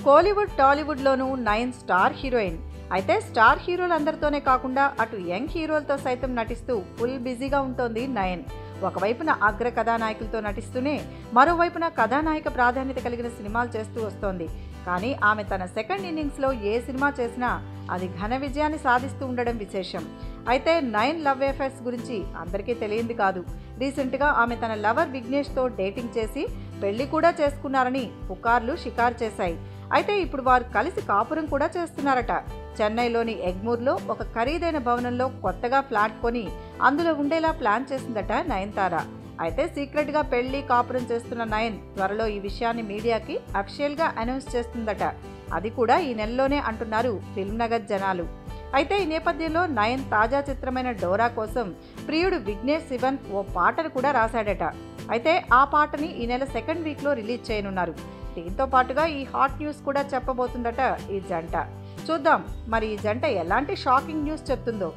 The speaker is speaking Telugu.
కోలీవుడ్ టాలీవుడ్లోనూ నయన్ స్టార్ హీరోయిన్ అయితే స్టార్ హీరోలందరితోనే కాకుండా అటు యంగ్ హీరోలతో సైతం నటిస్తూ ఫుల్ బిజీగా ఉంటోంది నయన్ ఒకవైపున అగ్ర కథానాయకులతో నటిస్తూనే మరోవైపున కథానాయక ప్రాధాన్యత కలిగిన సినిమాలు చేస్తూ వస్తోంది కానీ ఆమె తన సెకండ్ ఇన్నింగ్స్లో ఏ సినిమా చేసినా అది ఘన విజయాన్ని సాధిస్తూ ఉండడం విశేషం అయితే నైన్ లవ్ అఫైర్స్ గురించి అందరికీ తెలియంది కాదు రీసెంట్గా ఆమె తన లవర్ విఘ్నేష్తో డేటింగ్ చేసి పెళ్లి కూడా చేసుకున్నారని పుకార్లు షికారు చేశాయి అయితే ఇప్పుడు వారు కలిసి కాపురం కూడా చేస్తున్నారట చెన్నైలోని ఎగ్మూర్లో ఒక ఖరీదైన భవనంలో కొత్తగా ఫ్లాట్ కొని అందులో ఉండేలా ప్లాన్ చేసిందట నయన్తార అయితే సీక్రెట్గా పెళ్లి కాపురం చేస్తున్న నయన్ త్వరలో ఈ విషయాన్ని మీడియాకి అఫిషియల్గా అనౌన్స్ చేస్తుందట అది కూడా ఈ నెలలోనే అంటున్నారు ఫిల్మ్ నగర్ జనాలు అయితే ఈ నేపథ్యంలో నయన్ తాజా చిత్రమైన డోరా కోసం ప్రియుడు విఘ్నేష్ శివన్ ఓ పాటను కూడా రాశాడట అయితే ఆ పాటని ఈ నెల సెకండ్ వీక్లో రిలీజ్ చేయనున్నారు దీంతో పాటుగా ఈ హాట్ న్యూస్ కూడా చెప్పబోతుందట ఈ జంట చూద్దాం మరి ఈ జంట ఎలాంటి షాకింగ్ న్యూస్ చెప్తుందో